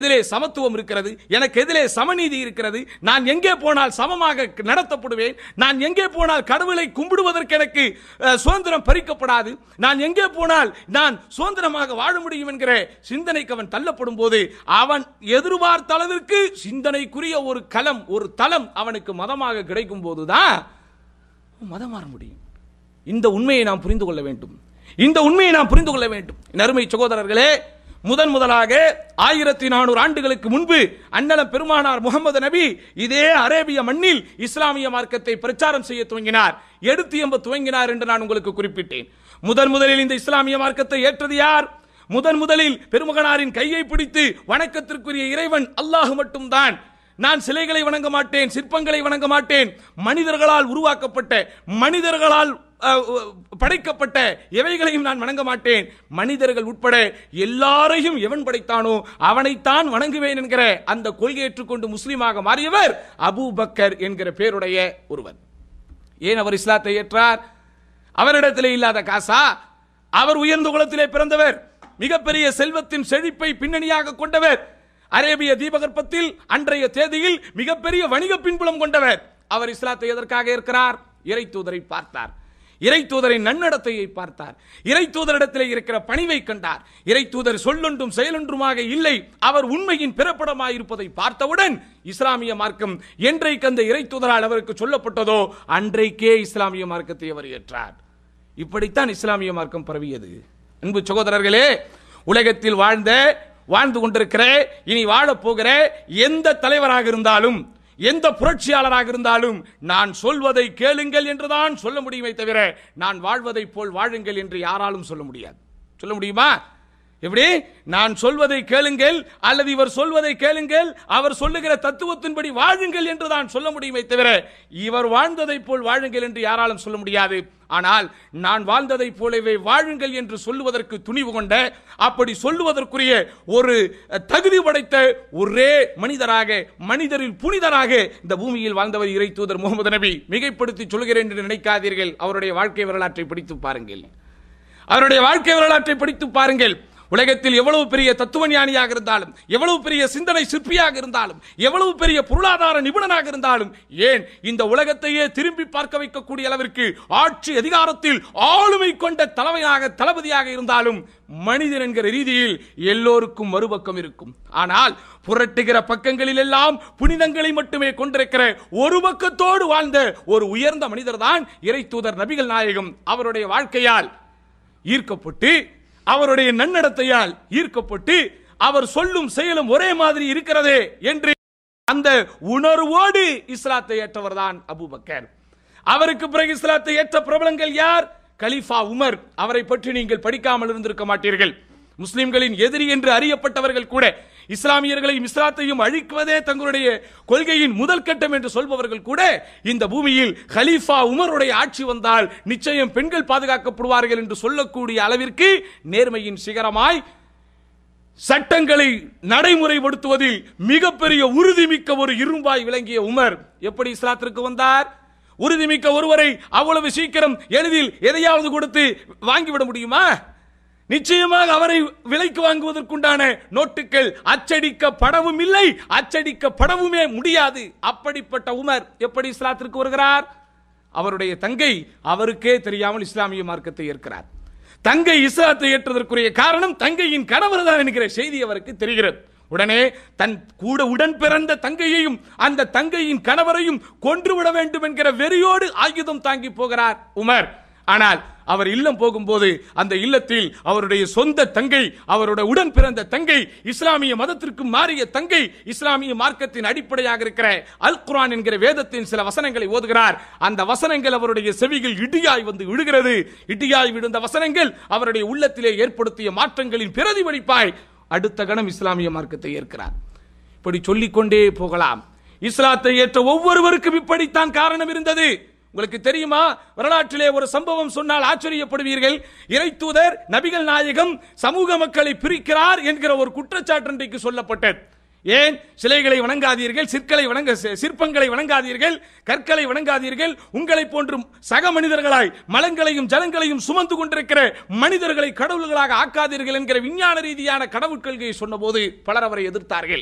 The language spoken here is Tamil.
எதிலே சமத்துவம் இருக்கிறது எனக்கு எதிலே சமநீதி இருக்கிறது நான் எங்கே போனால் சமமாக நடத்தப்படுவேன் நான் எங்கே போனால் கடவுளை கும்பிடுவதற்கு எனக்கு அஹ், சுதந்திரம் பறிக்கப்படாது நான் எங்கே போனால் நான் சுதந்திரமாக வாழ முடியும் என்கிற சிந்தனைக்கு அவன் தள்ளப்படும் போது அவன் எதிர்பார்த்த அளவிற்கு சிந்தனைக்குரிய ஒரு களம் ஒரு தளம் அவனுக்கு மதமாக கிடைக்கும் போதுதான் மதம் மாற முடியும் இந்த உண்மையை நாம் புரிந்து கொள்ள வேண்டும் இந்த உண்மையை நாம் புரிந்து கொள்ள வேண்டும் என் அருமை சகோதரர்களே முதன் முதலாக ஆயிரத்தி நானூறு ஆண்டுகளுக்கு முன்பு அண்ணலம் பெருமானார் முகமது நபி இதே அரேபிய மண்ணில் இஸ்லாமிய மார்க்கத்தை பிரச்சாரம் செய்ய துவங்கினார் எடுத்து எம்ப துவங்கினார் என்று நான் உங்களுக்கு குறிப்பிட்டேன் முதன் முதலில் இந்த இஸ்லாமிய மார்க்கத்தை ஏற்றது யார் முதன் முதலில் பெருமகனாரின் கையை பிடித்து வணக்கத்திற்குரிய இறைவன் அல்லாஹ் மட்டும்தான் நான் சிலைகளை வணங்க மாட்டேன் சிற்பங்களை வணங்க மாட்டேன் மனிதர்களால் உருவாக்கப்பட்ட மனிதர்களால் அஹ், அஹ், படைக்கப்பட்ட எவைகளையும் நான் வணங்க மாட்டேன் மனிதர்கள் உட்பட எல்லாரையும் எவன் படைத்தானோ அவனைத்தான் வணங்குவேன் என்கிற அந்த கொள்கை ஏற்றுக்கொண்டு முஸ்லீமாக மாறியவர் அபூ பக்கர் என்கிற பேருடைய ஒருவர் ஏன் அவர் இஸ்லாத்தை ஏற்றார் அவரிடத்திலே இல்லாத காசா அவர் உயர்ந்த குலத்திலே பிறந்தவர் மிகப்பெரிய செல்வத்தின் செழிப்பை பின்னணியாக கொண்டவர் அரேபிய தீபகற்பத்தில் அன்றைய தேதியில் மிகப்பெரிய வணிக பின்புலம் கொண்டவர் அவர் இஸ்லாத்தை எதற்காக இருக்கிறார் இறை தூதரை பார்த்தார் இறை தூதரின் நன்னடத்தையை பார்த்தார் இறை தூதரிடத்திலே இருக்கிற பணிவை கண்டார் இறை தூதர் சொல்லொன்றும் செயலொன்றுமாக இல்லை அவர் உண்மையின் பிறப்படமாய் இருப்பதை பார்த்தவுடன் இஸ்லாமிய மார்க்கம் என்றைக்கு அந்த இறை தூதரால் அவருக்கு சொல்லப்பட்டதோ அன்றைக்கே இஸ்லாமிய மார்க்கத்தை அவர் ஏற்றார் இப்படித்தான் இஸ்லாமிய மார்க்கம் பரவியது அன்பு சகோதரர்களே உலகத்தில் வாழ்ந்த வாழ்ந்து கொண்டிருக்கிற இனி வாழப் போகிற எந்த தலைவராக இருந்தாலும் எந்த புரட்சியாளராக இருந்தாலும் நான் சொல்வதை கேளுங்கள் என்றுதான் சொல்ல முடியுமே தவிர நான் வாழ்வதைப் போல் வாழுங்கள் என்று யாராலும் சொல்ல முடியாது சொல்ல முடியுமா எப்படி நான் சொல்வதை கேளுங்கள் அல்லது இவர் சொல்வதை கேளுங்கள் அவர் சொல்லுகிற தத்துவத்தின்படி வாழுங்கள் என்று தான் சொல்ல முடியுமே தவிர இவர் வாழ்ந்ததைப் போல் வாழுங்கள் என்று யாராலும் சொல்ல முடியாது ஆனால் நான் வாழ்ந்ததைப் போலவே வாழுங்கள் என்று சொல்லுவதற்கு துணிவு கொண்ட அப்படி சொல்லுவதற்குரிய ஒரு அஹ், தகுதி படைத்த ஒரே மனிதராக மனிதரில் புனிதராக இந்த பூமியில் வாழ்ந்தவர் இறை தூதர் முகமது நபி மிகைப்படுத்தி சொல்கிறேன் என்று நினைக்காதீர்கள் அவருடைய வாழ்க்கை வரலாற்றை படித்து பாருங்கள் அவருடைய வாழ்க்கை வரலாற்றை படித்து பாருங்கள் உலகத்தில் எவ்வளவு பெரிய தத்துவ ஞானியாக இருந்தாலும் எவ்வளவு பெரிய சிந்தனை சிற்பியாக இருந்தாலும் எவ்வளவு பெரிய பொருளாதார நிபுணனாக இருந்தாலும் ஏன் இந்த உலகத்தையே திரும்பி பார்க்க வைக்கக்கூடிய அளவிற்கு ஆட்சி அதிகாரத்தில் ஆளுமை கொண்ட தலைமையாக தளபதியாக இருந்தாலும் மனிதன் என்கிற ரீதியில் எல்லோருக்கும் மறுபக்கம் இருக்கும் ஆனால் புரட்டுகிற பக்கங்களில் எல்லாம் புனிதங்களை மட்டுமே கொண்டிருக்கிற ஒரு பக்கத்தோடு வாழ்ந்த ஒரு உயர்ந்த மனிதர் தான் இறை தூதர் நபிகள் நாயகம் அவருடைய வாழ்க்கையால் ஈர்க்கப்பட்டு அவருடைய நன்னடத்தையால் ஈர்க்கப்பட்டு அவர் சொல்லும் செயலும் ஒரே மாதிரி இருக்கிறதே என்று அந்த உணர்வோடு இஸ்லாத்தை ஏற்றவர் தான் அபூபக்கர் அவருக்கு பிறகு இஸ்லாத்தை ஏற்ற பிரபலங்கள் யார் கலீஃபா உமர் அவரை பற்றி நீங்கள் படிக்காமல் இருந்திருக்க மாட்டீர்கள் முஸ்லிம்களின் எதிரி என்று அறியப்பட்டவர்கள் கூட இஸ்லாமியர்களையும் இஸ்லாத்தையும் அழிக்குவதே தங்களுடைய கொள்கையின் முதல் கட்டம் என்று சொல்பவர்கள் கூட இந்த பூமியில் கலீஃபா உமருடைய ஆட்சி வந்தால் நிச்சயம் பெண்கள் பாதுகாக்கப்படுவார்கள் என்று சொல்லக்கூடிய அளவிற்கு நேர்மையின் சிகரமாய் சட்டங்களை நடைமுறைப்படுத்துவதில் மிகப்பெரிய உறுதிமிக்க ஒரு இரும்பாய் விளங்கிய உமர் எப்படி இஸ்லாத்திற்கு வந்தார் உறுதிமிக்க ஒருவரை அவ்வளவு சீக்கிரம் எளிதில் எதையாவது கொடுத்து வாங்கிவிட முடியுமா நிச்சயமாக அவரை விலைக்கு வாங்குவதற்குண்டான நோட்டுகள் அச்சடிக்கப்படவும் இல்லை அச்சடிக்கப்படவுமே முடியாது அப்படிப்பட்ட உமர் எப்படி இஸ்லாத்திற்கு வருகிறார் அவருடைய தங்கை அவருக்கே தெரியாமல் இஸ்லாமிய மார்க்கத்தை ஏற்கிறார் தங்கை இஸ்லாத்தை ஏற்றதற்குரிய காரணம் தங்கையின் கணவர் தான் என்கிற செய்தி அவருக்கு தெரிகிறது உடனே தன் கூட உடன் பிறந்த தங்கையையும் அந்த தங்கையின் கணவரையும் கொன்றுவிட வேண்டும் என்கிற வெறியோடு ஆயுதம் தாங்கி போகிறார் உமர் ஆனால் அவர் இல்லம் போகும்போது அந்த இல்லத்தில் அவருடைய சொந்த தங்கை அவருடைய உடன் பிறந்த தங்கை இஸ்லாமிய மதத்திற்கு மாறிய தங்கை இஸ்லாமிய மார்க்கத்தின் அடிப்படையாக இருக்கிற அல் குர்ஆன் என்கிற வேதத்தின் சில வசனங்களை ஓதுகிறார் அந்த வசனங்கள் அவருடைய செவிகள் இடியாய் வந்து விழுகிறது இடியாய் விழுந்த வசனங்கள் அவருடைய உள்ளத்திலே ஏற்படுத்திய மாற்றங்களின் பிரதிபலிப்பாய் அடுத்த கணம் இஸ்லாமிய மார்க்கத்தை ஏற்கிறார் இப்படி சொல்லிக்கொண்டே போகலாம் இஸ்லாத்தை ஏற்ற ஒவ்வொருவருக்கும் இப்படித்தான் காரணம் இருந்தது உங்களுக்கு தெரியுமா வரலாற்றிலே ஒரு சம்பவம் சொன்னால் ஆச்சரியப்படுவீர்கள் இறை தூதர் நபிகள் நாயகம் சமூக மக்களை பிரிக்கிறார் என்கிற ஒரு குற்றச்சாட்டு இன்றைக்கு சொல்லப்பட்டது ஏன் சிலைகளை வணங்காதீர்கள் சிற்களை வணங்க சி- சிற்பங்களை வணங்காதீர்கள் கற்களை வணங்காதீர்கள் உங்களை போன்று சக மனிதர்களாய் மலங்களையும் ஜலங்களையும் சுமந்து கொண்டிருக்கிற மனிதர்களை கடவுள்களாக ஆக்காதீர்கள் என்கிற விஞ்ஞான ரீதியான கடவுள் கொள்கையை சொன்னபோது பலர் அவரை எதிர்த்தார்கள்